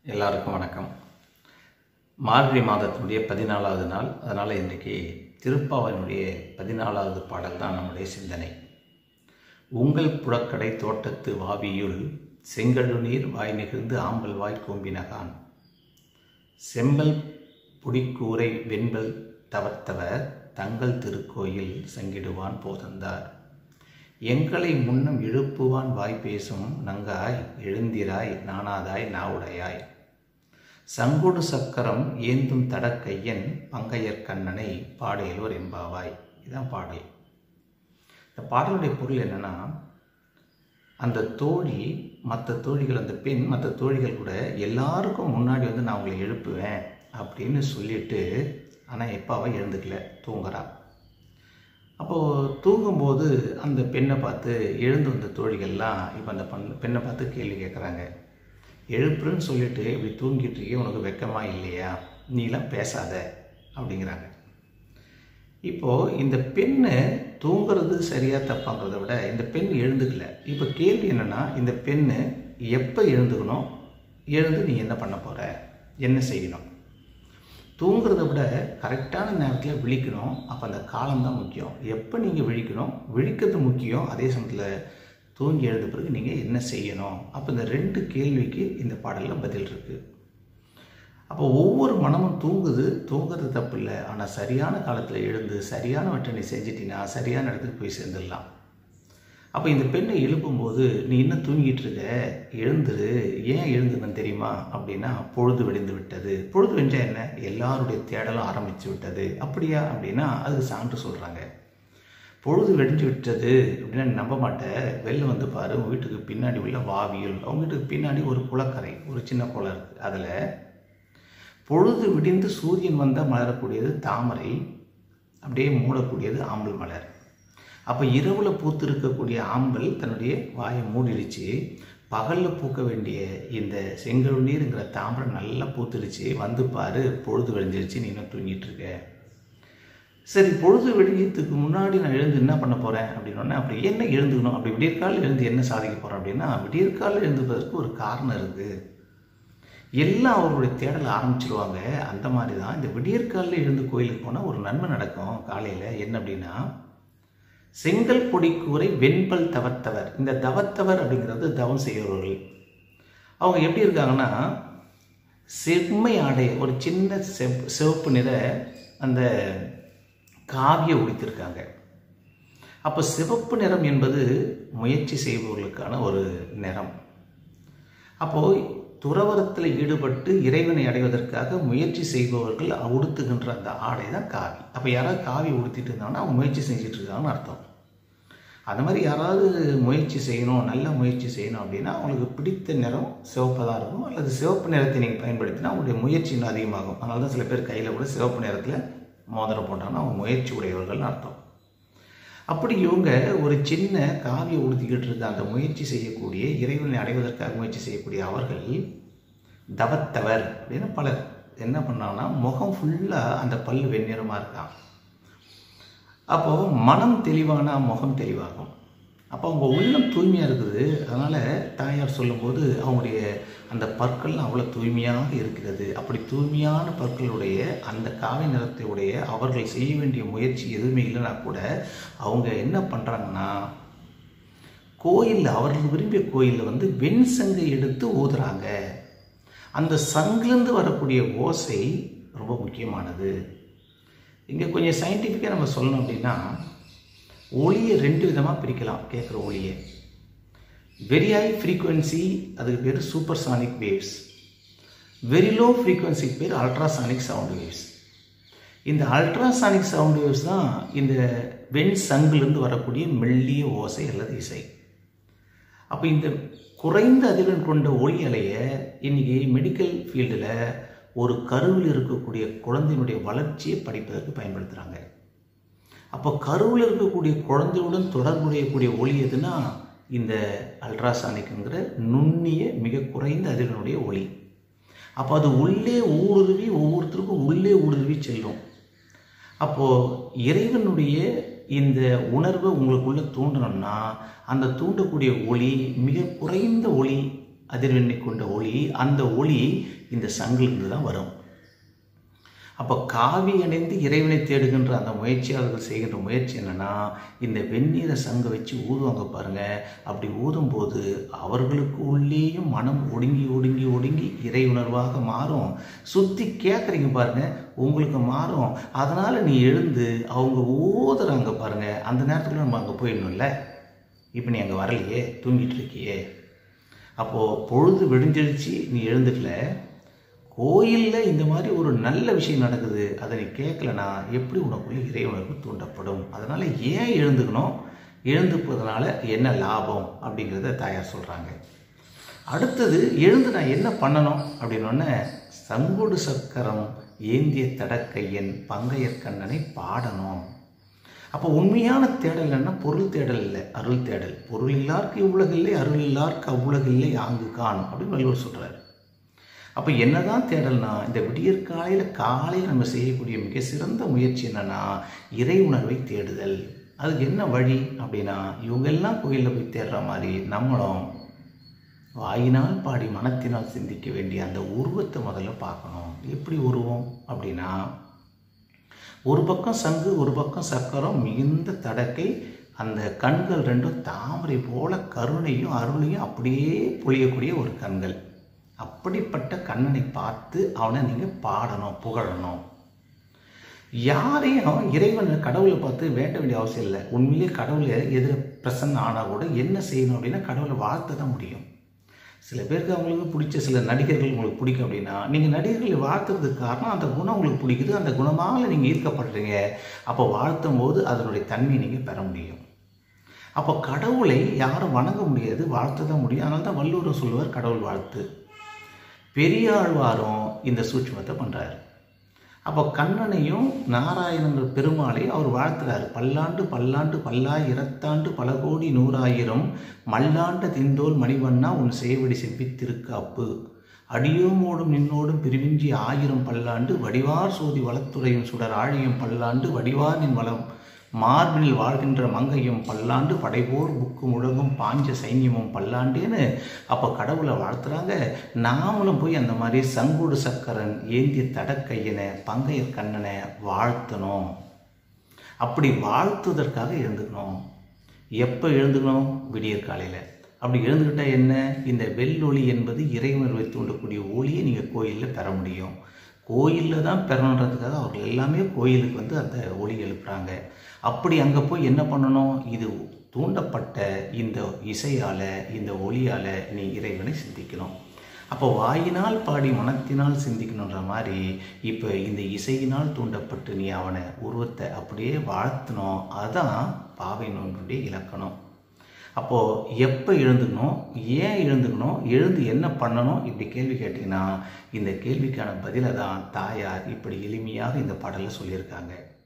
எல்லாருக்கும் வணக்கம் மார்கழி மாதத்தினுடைய பதினாலாவது நாள் அதனால் இன்றைக்கி திருப்பாவனுடைய பதினாலாவது பாடல் தான் நம்முடைய சிந்தனை உங்கள் புழக்கடை தோட்டத்து வாவியுள் செங்கழு நீர் வாய் நெகிழ்ந்து ஆம்பல் வாய் கூம்பினகான் செம்பல் புடிக்கூரை வெண்பல் தவர்த்தவர் தங்கள் திருக்கோயில் சங்கிடுவான் போதந்தார் எங்களை முன்னம் எழுப்புவான் வாய் பேசும் நங்காய் எழுந்திராய் நானாதாய் நாவுடையாய் சங்குடு சக்கரம் ஏந்தும் தடக்கையன் பங்கையர் கண்ணனை பாடையலோர் எம்பாவாய் இதுதான் பாடல் இந்த பாடலுடைய பொருள் என்னன்னா அந்த தோழி மற்ற தோழிகள் அந்த பெண் மற்ற தோழிகள் கூட எல்லாருக்கும் முன்னாடி வந்து நான் உங்களை எழுப்புவேன் அப்படின்னு சொல்லிட்டு ஆனால் எப்போ அவள் எழுந்துக்கல தூங்குறா அப்போது தூங்கும்போது அந்த பெண்ணை பார்த்து எழுந்து வந்த தோழிகள்லாம் இப்போ அந்த பண் பெண்ணை பார்த்து கேள்வி கேட்குறாங்க எழுப்புறன்னு சொல்லிட்டு இப்படி தூங்கிட்டு இருக்கே உனக்கு வெக்கமா இல்லையா நீலாம் பேசாத அப்படிங்கிறாங்க இப்போது இந்த பெண்ணு தூங்குறது சரியாக தப்பாங்கிறத விட இந்த பெண் எழுந்துக்கல இப்போ கேள்வி என்னென்னா இந்த பெண்ணு எப்போ எழுந்துக்கணும் எழுந்து நீ என்ன பண்ண போகிற என்ன செய்யணும் தூங்குறத விட கரெக்டான நேரத்தில் விழிக்கணும் அப்போ அந்த காலம்தான் முக்கியம் எப்போ நீங்கள் விழிக்கணும் விழிக்கிறது முக்கியம் அதே சமயத்தில் தூங்கி எழுந்த பிறகு நீங்கள் என்ன செய்யணும் அப்போ இந்த ரெண்டு கேள்விக்கு இந்த பாடலில் பதில் இருக்குது அப்போ ஒவ்வொரு மனமும் தூங்குது தூங்குறது தப்பு இல்லை ஆனால் சரியான காலத்தில் எழுந்து சரியானவற்றை நீ செஞ்சிட்டினா சரியான இடத்துக்கு போய் சேர்ந்துடலாம் அப்போ இந்த பெண்ணை எழுப்பும்போது நீ இன்னும் தூங்கிட்டு இருக்க எழுந்துரு ஏன் எழுந்துன்னு தெரியுமா அப்படின்னா பொழுது விடிந்து விட்டது பொழுது வெஞ்சா என்ன எல்லாருடைய தேடலும் ஆரம்பித்து விட்டது அப்படியா அப்படின்னா அதுக்கு சான்று சொல்கிறாங்க பொழுது வெடிஞ்சு விட்டது அப்படின்னா நீ நம்ப மாட்டேன் வெளில வந்து பாரு உங்கள் வீட்டுக்கு பின்னாடி உள்ள வாவியல் அவங்க வீட்டுக்கு பின்னாடி ஒரு குளக்கரை ஒரு சின்ன குளம் இருக்குது அதில் பொழுது விடிந்து சூரியன் வந்தால் மலரக்கூடியது தாமரை அப்படியே மூடக்கூடியது ஆம்பல் மலர் அப்போ இரவில் பூத்து இருக்கக்கூடிய ஆம்பல் தன்னுடைய வாயை மூடிடுச்சு பகலில் பூக்க வேண்டிய இந்த செங்கல் நீருங்கிற தாமரை நல்லா பூத்துடுச்சு வந்து பாரு பொழுது விளைஞ்சிருச்சு நீ இன்னும் தூங்கிட்டு இருக்க சரி பொழுது விடியத்துக்கு முன்னாடி நான் எழுந்து என்ன பண்ண போகிறேன் அப்படின்னோடனே அப்படி என்ன எழுந்துக்கணும் அப்படி விடியற்காலில் எழுந்து என்ன சாதிக்க போகிறேன் அப்படின்னா விடியற்காலில் எழுந்துப்பதற்கு ஒரு காரணம் இருக்குது எல்லாம் அவர்களுடைய தேடலை ஆரம்பிச்சிருவாங்க அந்த மாதிரி தான் இந்த விடியற்காலில் எழுந்து கோயிலுக்கு போனால் ஒரு நன்மை நடக்கும் காலையில் என்ன அப்படின்னா செங்கல் பொடி கூரை வெண்பல் தவத்தவர் இந்த தவத்தவர் அப்படிங்கிறது தவம் செய்கிறவர்கள் அவங்க எப்படி இருக்காங்கன்னா செம்மை ஆடை ஒரு சின்ன செவ் சிவப்பு நிற அந்த காவியை உடித்திருக்காங்க அப்போ சிவப்பு நிறம் என்பது முயற்சி செய்பவர்களுக்கான ஒரு நிறம் அப்போது துறவரத்தில் ஈடுபட்டு இறைவனை அடைவதற்காக முயற்சி செய்பவர்கள் உடுத்துகின்ற அந்த ஆடை தான் காவி அப்போ யாராவது காவி உடுத்திட்டு இருந்தாங்கன்னா அவங்க முயற்சி செஞ்சுட்டு இருக்காங்கன்னு அர்த்தம் அந்த மாதிரி யாராவது முயற்சி செய்யணும் நல்ல முயற்சி செய்யணும் அப்படின்னா அவங்களுக்கு பிடித்த நிறம் சிவப்பு தான் இருக்கும் அல்லது சிவப்பு நிறத்தை நீங்கள் பயன்படுத்தினா அவங்களுடைய முயற்சி இன்னும் அதிகமாகும் அதனால தான் சில பேர் கையில் கூட சிவப்பு நிறத்தில் மோதிரம் போட்டாங்கன்னா அவங்க முயற்சி உடையவர்கள்னு அர்த்தம் அப்படி இவங்க ஒரு சின்ன காவியை உடுத்திக்கிட்டு இருந்த அந்த முயற்சி செய்யக்கூடிய இறைவனை அடைவதற்காக முயற்சி செய்யக்கூடிய அவர்கள் தவத்தவர் அப்படின்னு பலர் என்ன பண்ணாங்கன்னா முகம் ஃபுல்லாக அந்த பல் வெண்ணிறமாக இருக்கான் அப்போது மனம் தெளிவான முகம் தெளிவாகும் அப்போ அவங்க உள்ளம் தூய்மையாக இருக்குது அதனால் தாயார் சொல்லும்போது அவங்களுடைய அந்த பற்கள்லாம் அவ்வளோ தூய்மையாக இருக்கிறது அப்படி தூய்மையான பற்களுடைய அந்த காவி நிறத்தையுடைய அவர்கள் செய்ய வேண்டிய முயற்சி எதுவுமே இல்லைனா கூட அவங்க என்ன பண்ணுறாங்கன்னா கோயிலில் அவர்கள் விரும்பிய கோயிலில் வந்து வெண் சங்கை எடுத்து ஊதுறாங்க அந்த சங்குலேருந்து வரக்கூடிய ஓசை ரொம்ப முக்கியமானது இங்கே கொஞ்சம் சயின்டிஃபிக்காக நம்ம சொல்லணும் அப்படின்னா ஒளியை ரெண்டு விதமாக பிரிக்கலாம் கேட்குற ஒளியை வெரி ஹை ஃப்ரீக்குவென்சி அதுக்கு பேர் supersonic waves very low ஃப்ரீக்குவென்சிக்கு பேர் அல்ட்ராசானிக் சவுண்ட் வேவ்ஸ் இந்த அல்ட்ராசானிக் சவுண்ட் வேவ்ஸ் தான் இந்த வெண் சங்குலேருந்து வரக்கூடிய மெல்லிய ஓசை அல்லது இசை அப்போ இந்த குறைந்த அதிர்வெண் கொண்ட ஒளி அலையை இன்றைக்கி மெடிக்கல் ஃபீல்டில் ஒரு கருவில் இருக்கக்கூடிய குழந்தையினுடைய வளர்ச்சியை படிப்பதற்கு பயன்படுத்துகிறாங்க அப்போ கருவில் இருக்கக்கூடிய குழந்தையுடன் தொடர்புடையக்கூடிய ஒளி எதுனா இந்த அல்ட்ராசானிக்குங்கிற நுண்ணிய மிக குறைந்த அதிர்வனுடைய ஒளி அப்போ அது உள்ளே ஊடுருவி ஒவ்வொருத்தருக்கும் உள்ளே ஊடுருவி செல்லும் அப்போது இறைவனுடைய இந்த உணர்வை உங்களுக்குள்ளே தூண்டணும்னா அந்த தூண்டக்கூடிய ஒளி மிக குறைந்த ஒளி அதிர்வெண்ணை கொண்ட ஒளி அந்த ஒளி இந்த சங்கிலிருந்து தான் வரும் அப்போ காவி அணிந்து இறைவனை தேடுகின்ற அந்த முயற்சியாளர்கள் செய்கின்ற முயற்சி என்னன்னா இந்த வெந்நீரை சங்க வச்சு ஊதுவாங்க பாருங்க அப்படி ஊதும்போது அவர்களுக்கு உள்ளேயும் மனம் ஒடுங்கி ஒடுங்கி ஒடுங்கி இறை உணர்வாக மாறும் சுற்றி கேட்குறீங்க பாருங்க உங்களுக்கு மாறும் அதனால் நீ எழுந்து அவங்க ஊதுறாங்க பாருங்க அந்த நேரத்துக்குள்ள நம்ம அங்கே போயிடணும்ல இப்போ நீ அங்கே வரலையே தூங்கிட்டு இருக்கியே அப்போது பொழுது விடிஞ்சிடுச்சு நீ எழுந்துக்கல கோயிலில் இந்த மாதிரி ஒரு நல்ல விஷயம் நடக்குது அதை நீ கேட்கலனா எப்படி உனக்குள்ள இறை உணர்வு தூண்டப்படும் அதனால் ஏன் எழுந்துக்கணும் எழுந்துப்பதனால என்ன லாபம் அப்படிங்கிறத தாயார் சொல்கிறாங்க அடுத்தது எழுந்து நான் என்ன பண்ணணும் அப்படின்னோடனே சங்கொடு சக்கரம் ஏந்திய தடக்கையன் பங்கையர் கண்ணனை பாடணும் அப்போ உண்மையான தேடல் என்ன பொருள் தேடல் இல்லை அருள் தேடல் பொருள் இல்லாருக்கு இவ்வுலகில்லை அருள் இல்லாருக்கு அவ்வுலகில்லை ஆங்கு காணும் அப்படின்னு வள்ளுவர் சொல்கிறார் அப்போ என்னதான் தேடல்னா இந்த விடியற் காலையில் காலையில் நம்ம செய்யக்கூடிய மிக சிறந்த முயற்சி என்னன்னா இறை உணர்வை தேடுதல் அதுக்கு என்ன வழி அப்படின்னா இவங்கெல்லாம் கோயிலில் போய் தேடுற மாதிரி நம்மளும் வாயினால் பாடி மனத்தினால் சிந்திக்க வேண்டிய அந்த உருவத்தை முதல்ல பார்க்கணும் எப்படி உருவம் அப்படின்னா ஒரு பக்கம் சங்கு ஒரு பக்கம் சக்கரம் மிகுந்த தடக்கை அந்த கண்கள் ரெண்டும் தாமரை போல கருணையும் அருளையும் அப்படியே பொழியக்கூடிய ஒரு கண்கள் அப்படிப்பட்ட கண்ணனை பார்த்து அவனை நீங்கள் பாடணும் புகழணும் யாரையும் இறைவன் கடவுளை பார்த்து வேண்ட வேண்டிய அவசியம் இல்லை உண்மையிலே கடவுளை எதிர பிரசன்ன ஆனால் கூட என்ன செய்யணும் அப்படின்னா கடவுளை வாழ்த்த தான் முடியும் சில பேருக்கு அவங்களுக்கு பிடிச்ச சில நடிகர்கள் உங்களுக்கு பிடிக்கும் அப்படின்னா நீங்கள் நடிகர்களை வாழ்த்துறதுக்கு காரணம் அந்த குணம் உங்களுக்கு பிடிக்குது அந்த குணமால் நீங்கள் ஈர்க்கப்படுறீங்க அப்போ வாழ்த்தும் போது அதனுடைய தன்மையை நீங்கள் பெற முடியும் அப்போ கடவுளை யாரும் வணங்க முடியாது வாழ்த்த தான் முடியும் அதனால தான் வள்ளுவர் சொல்லுவார் கடவுள் வாழ்த்து பெரியாழ்வாரும் இந்த சூட்சமத்தை பண்ணுறாரு அப்போ கண்ணனையும் நாராயணங்கள் பெருமாளையும் அவர் வாழ்த்துறாரு பல்லாண்டு பல்லாண்டு பல்லாயிரத்தாண்டு பல கோடி நூறாயிரம் மல்லாண்ட திந்தோல் மணிவண்ணா உன் சேவடி செவ்வித்திருக்காப்பு அடியோமோடும் நின்னோடும் பிரிவிஞ்சி ஆயிரம் பல்லாண்டு வடிவார் சோதி வளத்துறையும் சுடர் ஆழியும் பல்லாண்டு வடிவார் நின் வளம் மார்பினில் வாழ்கின்ற மங்கையும் பல்லாண்டு படைபோர் புக்கு முழங்கும் பாஞ்ச சைன்யமும் பல்லாண்டேன்னு அப்போ கடவுளை வாழ்த்துறாங்க நாமளும் போய் அந்த மாதிரி சங்கோடு சக்கரன் ஏந்திய தடக்கையனை பங்கையர் கண்ணனை வாழ்த்தணும் அப்படி வாழ்த்துவதற்காக எழுந்துக்கணும் எப்போ எழுந்துக்கணும் விடியற் காலையில் அப்படி எழுந்துக்கிட்டா என்ன இந்த வெள்ளொளி என்பது இறைவனர்வை தூண்டக்கூடிய ஒளியை நீங்கள் கோயிலில் பெற முடியும் கோயிலில் தான் பெறணுன்றதுக்காக அவர்கள் எல்லாமே கோயிலுக்கு வந்து அந்த ஒளி எழுப்புறாங்க அப்படி அங்கே போய் என்ன பண்ணணும் இது தூண்டப்பட்ட இந்த இசையால் இந்த ஒளியால் நீ இறைவனை சிந்திக்கணும் அப்போ வாயினால் பாடி மனத்தினால் சிந்திக்கணுன்ற மாதிரி இப்போ இந்த இசையினால் தூண்டப்பட்டு நீ அவனை உருவத்தை அப்படியே வாழ்த்தணும் அதான் பாவை நோன்புடைய இலக்கணம் அப்போது எப்போ எழுந்துக்கணும் ஏன் எழுந்துக்கணும் எழுந்து என்ன பண்ணணும் இப்படி கேள்வி கேட்டிங்கன்னா இந்த கேள்விக்கான பதிலை தான் தாயார் இப்படி எளிமையாக இந்த பாடலில் சொல்லியிருக்காங்க